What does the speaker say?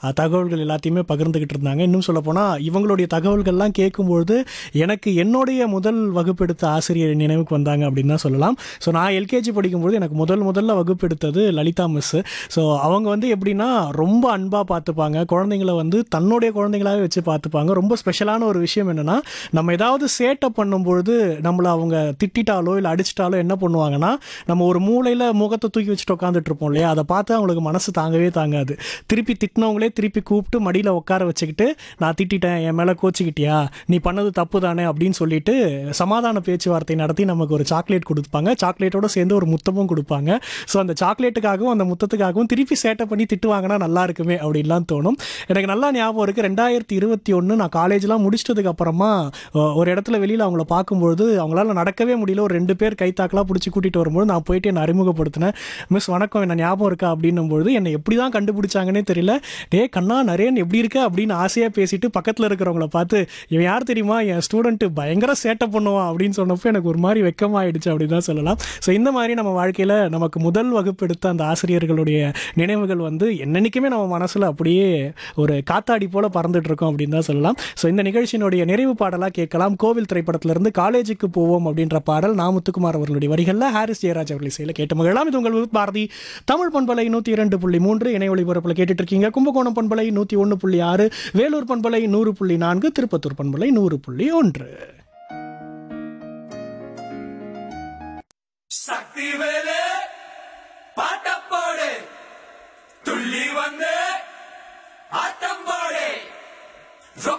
அஹ், தகவல்கள் எல்லாத்தையுமே பகிர்ந்துக்கிட்டு இருந்தாங்க இன்னும் சொல்லப்போனால் இவங்களுடைய தகவல்கள்லாம் கேட்கும்பொழுது எனக்கு என்னுடைய முதல் வகுப்பெடுத்த ஆசிரியர் நினைவுக்கு வந்தாங்க அப்படின்னு தான் சொல்லலாம் ஸோ நான் எல்கேஜி படிக்கும்போது எனக்கு முதல் முதல்ல வகுப்பெடுத்தது லலிதா மிஸ்ஸு ஸோ அவங்க வந்து எப்படின்னா ரொம்ப அன்பாக பார்த்துப்பாங்க குழந்தைங்கள வந்து தன்னுடைய குழந்தைங்களாவே வச்சு பார்த்துப்பாங்க ரொம்ப ஸ்பெஷலான ஒரு விஷயம் என்னென்னா நம்ம ஏதாவது சேட்டை பண்ணும்பொழுது நம்மளை அவங்க திட்டிட்டாலோ இல்லை அடிச்சிட்டாலோ என்ன பண்ணுவாங்கன்னா நம்ம ஒரு மூலையில் முகத்தை தூக்கி வச்சுட்டு உட்காந்துட்டு இருப்போம் இல்லையா அதை பார்த்து அவங்களுக்கு மனசு தாங்கவே தாங்காது திருப்பி திட்டினவங்களே திருப்பி கூப்பிட்டு மடியில் உட்கார வச்சுக்கிட்டு நான் திட்டிட்டேன் என் மேலே கோச்சிக்கிட்டியா நீ பண்ணது தப்பு தானே அப்படின்னு சொல்லிட்டு சமாதான பேச்சுவார்த்தை நடத்தி நமக்கு ஒரு சாக்லேட் கொடுப்பாங்க சாக்லேட்டோட சேர்ந்து ஒரு முத்தமும் கொடுப்பாங்க ஸோ அந்த சாக்லேட்டுக்காகவும் அந்த முத்தத்துக்காகவும் திருப்பி சேட்டை பண்ணி திட்டு வாங்கினா நல்லா இருக்குமே அப்படின்லாம் தோணும் எனக்கு நல்லா ஞாபகம் இருக்குது ரெண்டாயிரத்தி இருபத்தி ஒன்று நான் காலேஜ்லாம் முடிச்சிட்டதுக்கு அப்புறமா அஹ், ஒரு இடத்துல வெளியில் அவங்கள பார்க்கும்பொழுது அவங்களால நடக்கவே முடியல ஒரு ரெண்டு பேர் கைத்தாக்கெல்லாம் பிடிச்சி கூட்டிகிட்டு வரும்போது நான் போயிட்டு என்னை அறிமுகப்படுத்தினேன் மிஸ் வணக்கம் என்ன ஞாபகம் இருக்கா அப்படின்னும் பொழுது என்னை எப்படி தான் கண்டுபிடிச்சாங்கன்னே தெரியல டே கண்ணா நரேன் எப்படி இருக்க அப்படின்னு ஆசையாக பேசிட்டு பக்கத்தில் இருக்கிறவங்கள பார்த்து இவன் யார் தெரியுமா என் ஸ்டூடெண்ட்டு பயங்கர சேட்டை பண்ணுவான் அப்படின்னு சொன்னப்போ எனக்கு ஒரு மாதிரி வெக்கமாயிடுச்சு அப்படின்னு தான் சொல்லலாம் ஸோ இந்த மாதிரி நம்ம வாழ்க்கையில் நமக்கு முதல் வகுப்பு எடுத்த அந்த ஆசிரியர்களுடைய நினைவுகள் வந்து என்னன்னைக்குமே நம்ம மனசில் அப்படியே ஒரு காத்தாடி போல பறந்துட்டு இருக்கோம் அப்படின்னு தான் சொல்லலாம் ஸோ இந்த நிகழ்ச்சியினுடைய நிறைவு பாடலாக கேட்கலாம் கோவில் திரைப்படத்திலிருந்து காலேஜுக்கு போவோம் அப்படின்ற பாடல் நா முத்துக்குமார் அவர்களுடைய வரிகளில் ஹாரிஸ் ஜெயராஜ் அவர்கள் இசையில் கேட்டு மகிழலாம் இது உங்கள் பாரதி தமிழ் பண்பலை நூற்றி இரண்டு புள்ளி மூன்று இணை ஒளிபரப்பில் கேட்டுட்டு இருக்கீங்க கும்பகோணம் பண்பலை நூற்றி ஒன்று புள்ளி ஆறு வேலூர் பண்பலை நூறு புள்ளி நான்கு திருப்பத்தூர் பண்பலை நூறு புள்ளி ஒன்று சக்தி வேலே